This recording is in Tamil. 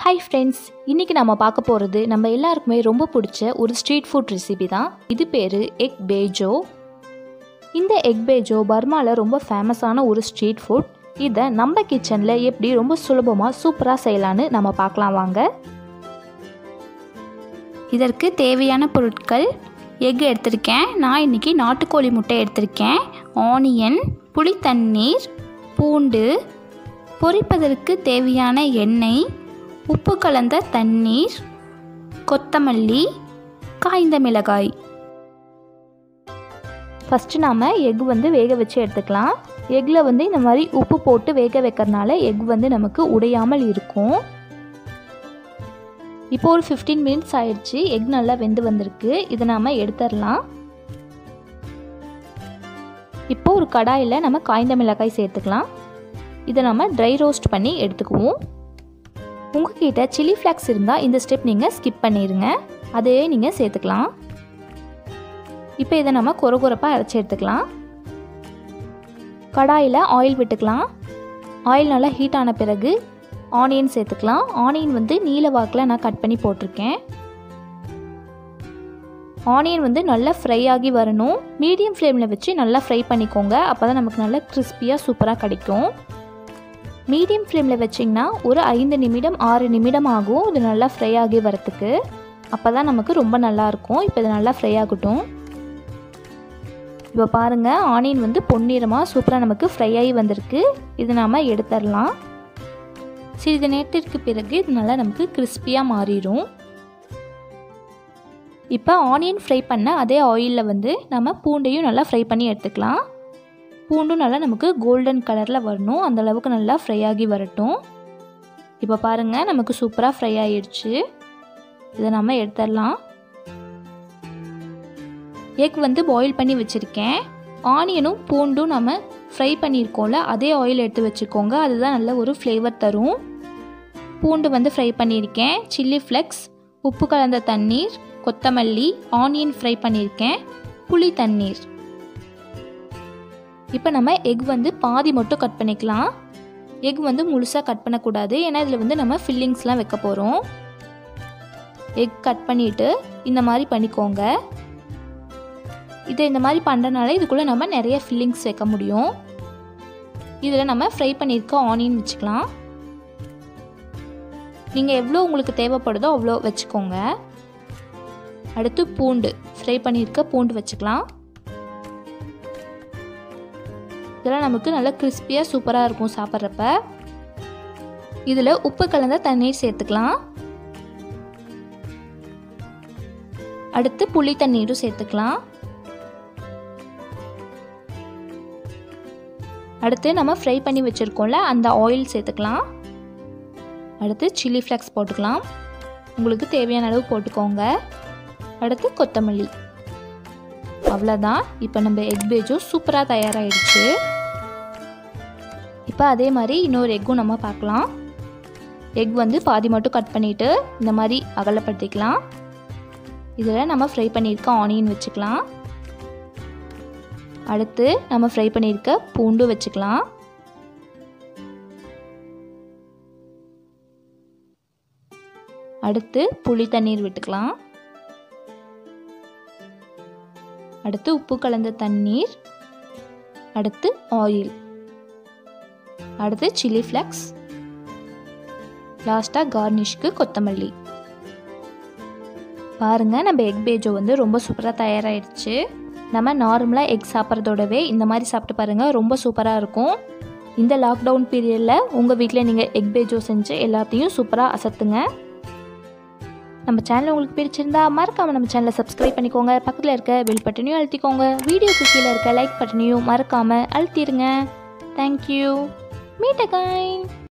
ஹாய் ஃப்ரெண்ட்ஸ் இன்றைக்கி நம்ம பார்க்க போகிறது நம்ம எல்லாருக்குமே ரொம்ப பிடிச்ச ஒரு ஸ்ட்ரீட் ஃபுட் ரெசிபி தான் இது பேர் எக் பேஜோ இந்த எக் பேஜோ பர்மாவில் ரொம்ப ஃபேமஸான ஒரு ஸ்ட்ரீட் ஃபுட் இதை நம்ம கிச்சனில் எப்படி ரொம்ப சுலபமாக சூப்பராக செய்யலான்னு நம்ம பார்க்கலாம் வாங்க இதற்கு தேவையான பொருட்கள் எக் எடுத்திருக்கேன் நான் இன்றைக்கி நாட்டுக்கோழி முட்டை எடுத்திருக்கேன் ஆனியன் புளி தண்ணீர் பூண்டு பொரிப்பதற்கு தேவையான எண்ணெய் உப்பு கலந்த தண்ணீர் கொத்தமல்லி காய்ந்த மிளகாய் ஃபஸ்ட்டு நாம் எக் வந்து வேக வச்சு எடுத்துக்கலாம் எக்கில் வந்து இந்த மாதிரி உப்பு போட்டு வேக வைக்கிறதுனால எக் வந்து நமக்கு உடையாமல் இருக்கும் இப்போ ஒரு ஃபிஃப்டீன் மினிட்ஸ் ஆயிடுச்சு எக் நல்லா வெந்து வந்திருக்கு இதை நாம் எடுத்துடலாம் இப்போ ஒரு கடாயில் நம்ம காய்ந்த மிளகாய் சேர்த்துக்கலாம் இதை நம்ம ட்ரை ரோஸ்ட் பண்ணி எடுத்துக்குவோம் உங்ககிட்ட சில்லி ஃப்ளாக்ஸ் இருந்தால் இந்த ஸ்டெப் நீங்கள் ஸ்கிப் பண்ணிடுங்க அதையே நீங்கள் சேர்த்துக்கலாம் இப்போ இதை நம்ம கொர கொரப்பாக அரைச்சி எடுத்துக்கலாம் கடாயில் ஆயில் விட்டுக்கலாம் ஆயில் நல்லா ஹீட் ஆன பிறகு ஆனியன் சேர்த்துக்கலாம் ஆனியன் வந்து நீல வாக்கில் நான் கட் பண்ணி போட்டிருக்கேன் ஆனியன் வந்து நல்லா ஃப்ரை ஆகி வரணும் மீடியம் ஃப்ளேமில் வச்சு நல்லா ஃப்ரை பண்ணிக்கோங்க அப்போ தான் நமக்கு நல்லா கிறிஸ்பியாக சூப்பராக கிடைக்கும் மீடியம் ஃப்ளேமில் வச்சிங்கன்னா ஒரு ஐந்து நிமிடம் ஆறு நிமிடம் ஆகும் இது நல்லா ஃப்ரை ஆகி வரத்துக்கு அப்போ தான் நமக்கு ரொம்ப நல்லாயிருக்கும் இப்போ இது நல்லா ஃப்ரை ஆகட்டும் இப்போ பாருங்கள் ஆனியன் வந்து பொன்னிறமாக சூப்பராக நமக்கு ஃப்ரை ஆகி வந்திருக்கு இது நாம் எடுத்துடலாம் சிறிது நேரத்திற்கு பிறகு இது நல்லா நமக்கு கிறிஸ்பியாக மாறிடும் இப்போ ஆனியன் ஃப்ரை பண்ண அதே ஆயிலில் வந்து நம்ம பூண்டையும் நல்லா ஃப்ரை பண்ணி எடுத்துக்கலாம் பூண்டும் நல்லா நமக்கு கோல்டன் கலரில் வரணும் அந்த அளவுக்கு நல்லா ஃப்ரை ஆகி வரட்டும் இப்போ பாருங்கள் நமக்கு சூப்பராக ஃப்ரை ஆகிடுச்சு இதை நம்ம எடுத்துடலாம் எக் வந்து பாயில் பண்ணி வச்சுருக்கேன் ஆனியனும் பூண்டும் நம்ம ஃப்ரை பண்ணியிருக்கோம்ல அதே ஆயில் எடுத்து வச்சுக்கோங்க அதுதான் நல்ல ஒரு ஃப்ளேவர் தரும் பூண்டு வந்து ஃப்ரை பண்ணியிருக்கேன் சில்லி ஃப்ளெக்ஸ் உப்பு கலந்த தண்ணீர் கொத்தமல்லி ஆனியன் ஃப்ரை பண்ணியிருக்கேன் புளி தண்ணீர் இப்போ நம்ம எக் வந்து பாதி மட்டும் கட் பண்ணிக்கலாம் எக் வந்து முழுசாக கட் பண்ணக்கூடாது ஏன்னா இதில் வந்து நம்ம ஃபில்லிங்ஸ்லாம் வைக்க போகிறோம் எக் கட் பண்ணிவிட்டு இந்த மாதிரி பண்ணிக்கோங்க இதை இந்த மாதிரி பண்ணுறனால இதுக்குள்ளே நம்ம நிறைய ஃபில்லிங்ஸ் வைக்க முடியும் இதில் நம்ம ஃப்ரை பண்ணியிருக்க ஆனியன் வச்சுக்கலாம் நீங்கள் எவ்வளோ உங்களுக்கு தேவைப்படுதோ அவ்வளோ வச்சுக்கோங்க அடுத்து பூண்டு ஃப்ரை பண்ணியிருக்க பூண்டு வச்சுக்கலாம் இதெல்லாம் நமக்கு நல்லா கிறிஸ்பியாக சூப்பராக இருக்கும் சாப்பிட்றப்ப இதில் உப்பு கலந்த தண்ணீர் சேர்த்துக்கலாம் அடுத்து புளி தண்ணீரும் சேர்த்துக்கலாம் அடுத்து நம்ம ஃப்ரை பண்ணி வச்சுருக்கோம்ல அந்த ஆயில் சேர்த்துக்கலாம் அடுத்து சில்லி ஃப்ளேக்ஸ் போட்டுக்கலாம் உங்களுக்கு தேவையான அளவு போட்டுக்கோங்க அடுத்து கொத்தமல்லி அவ்வளோதான் இப்போ நம்ம எக் பேஜும் சூப்பராக தயாராகிடுச்சு இப்போ அதே மாதிரி இன்னொரு எக்கும் நம்ம பார்க்கலாம் எக் வந்து பாதி மட்டும் கட் பண்ணிவிட்டு இந்த மாதிரி அகலப்படுத்திக்கலாம் இதில் நம்ம ஃப்ரை பண்ணியிருக்க ஆனியன் வச்சுக்கலாம் அடுத்து நம்ம ஃப்ரை பண்ணியிருக்க பூண்டு வச்சுக்கலாம் அடுத்து புளி தண்ணீர் விட்டுக்கலாம் அடுத்து உப்பு கலந்த தண்ணீர் அடுத்து ஆயில் அடுத்து சில்லி ஃப்ளெக்ஸ் லாஸ்ட்டாக கார்னிஷ்க்கு கொத்தமல்லி பாருங்கள் நம்ம எக் பேஜோ வந்து ரொம்ப சூப்பராக தயாராகிடுச்சு நம்ம நார்மலாக எக் சாப்பிட்றதோடவே இந்த மாதிரி சாப்பிட்டு பாருங்கள் ரொம்ப சூப்பராக இருக்கும் இந்த லாக்டவுன் பீரியடில் உங்கள் வீட்டில் நீங்கள் எக் பேஜோ செஞ்சு எல்லாத்தையும் சூப்பராக அசத்துங்க நம்ம சேனல் உங்களுக்கு பிடிச்சிருந்தா மறக்காமல் நம்ம சேனலை சப்ஸ்கிரைப் பண்ணிக்கோங்க பக்கத்தில் இருக்க பெல் பட்டனையும் அழுத்திக்கோங்க வீடியோக்கு கீழே இருக்க லைக் பட்டனையும் மறக்காமல் அழுத்திடுங்க தேங்க்யூ மீட் அகைன்